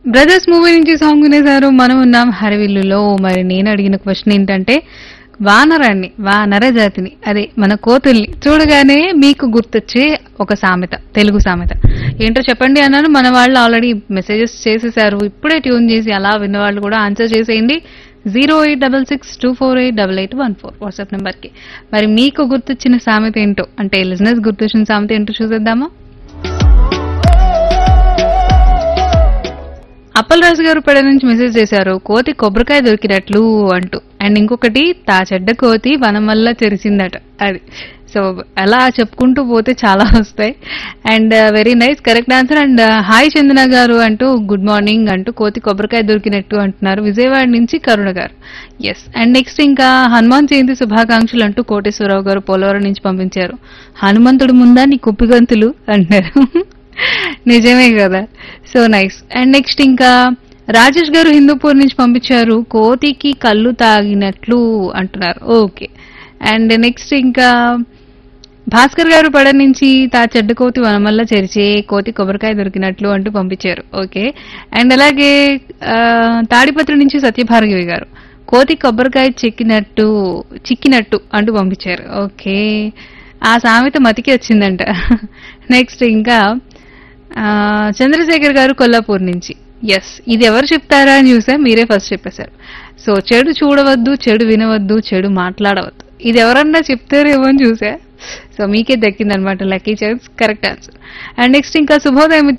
brothers movie నుంచి song వినేశారు మనం ఉన్నాం హరివిల్లులో మరి నేను అడిగిన క్వశ్చన్ ఏంటంటే వానరాన్ని వానర జాతిని అదే మన కోతుల్ని చూడగానే మీకు గుర్తొచ్చే ఒక సామెత తెలుగు సామెత ఏంటో చెప్పండి అన్నాను మన వాళ్ళు ఆల్రెడీ మెసేజెస్ చేసేసారు ఇప్పుడే ట్యూన్ చేసి అలా విన్న వాళ్ళు కూడా ఆన్సర్ చేసేయండి zero eight double six two four eight double eight one four WhatsApp నెంబర్కి మరి మీకు గుర్తొచ్చిన సామెత ఏంటో అంటే లిజినెస్ గుర్తొచ్చిన సామెత ఏంటో చూసేద్దామా అప్పలరాజు గారు పెడ నుంచి మెసేజ్ చేశారు కోతి కొబ్బరికాయ దొరికినట్లు అంటూ అండ్ ఇంకొకటి తా చెడ్డ కోతి వనం వల్ల తెరిచిందట అది సో అలా చెప్పుకుంటూ పోతే చాలా వస్తాయి and very nice correct answer and hi Chandana garu అంటూ గుడ్ మార్నింగ్ అంటూ కోతి కొబ్బరికాయ దొరికినట్టు అంటున్నారు విజయవాడ నుంచి కరుణ గారు ఎస్ అండ్ నెక్స్ట్ ఇంకా హనుమాన్ జయంతి శుభాకాంక్షలు అంటూ కోటేశ్వరరావు గారు పోలవరం నుంచి పంపించారు హనుమంతుడు ముందా నీ కుప్పిగంతులు అంటారు నిజమే కదా సో నైస్ అండ్ నెక్స్ట్ ఇంకా రాజేష్ గారు హిందూపూర్ నుంచి పంపించారు కోతికి కళ్ళు తాగినట్లు అంటున్నారు ఓకే అండ్ నెక్స్ట్ ఇంకా భాస్కర్ గారు పడ నుంచి తా చెడ్డ కోతి వనమల్ల చెరిచే కోతి కొబ్బరికాయ దొరికినట్లు అంటూ పంపించారు ఓకే అండ్ అలాగే ఆ, తాడిపత్రి నుంచి సత్యభార్గవి గారు కోతి కొబ్బరికాయ చిక్కినట్టు చిక్కినట్టు అంటూ పంపించారు ఓకే ఆ సామెత మతికి వచ్చిందంట నెక్స్ట్ ఇంకా ఆ, చంద్రశేఖర్ గారు కొల్లాపూర్ నుంచి ఎస్ ఇది ఎవరు చెప్తారా అని చూసా మీరే ఫస్ట్ చెప్పేశారు సో చెడు చూడవద్దు చెడు వినవద్దు చెడు మాట్లాడవద్దు ఇది ఎవరన్నా చెప్తారేమో అని చూసా సో మీకే దక్కిందనమాట lucky chance correct answer and next ఇంకా శుభోదయం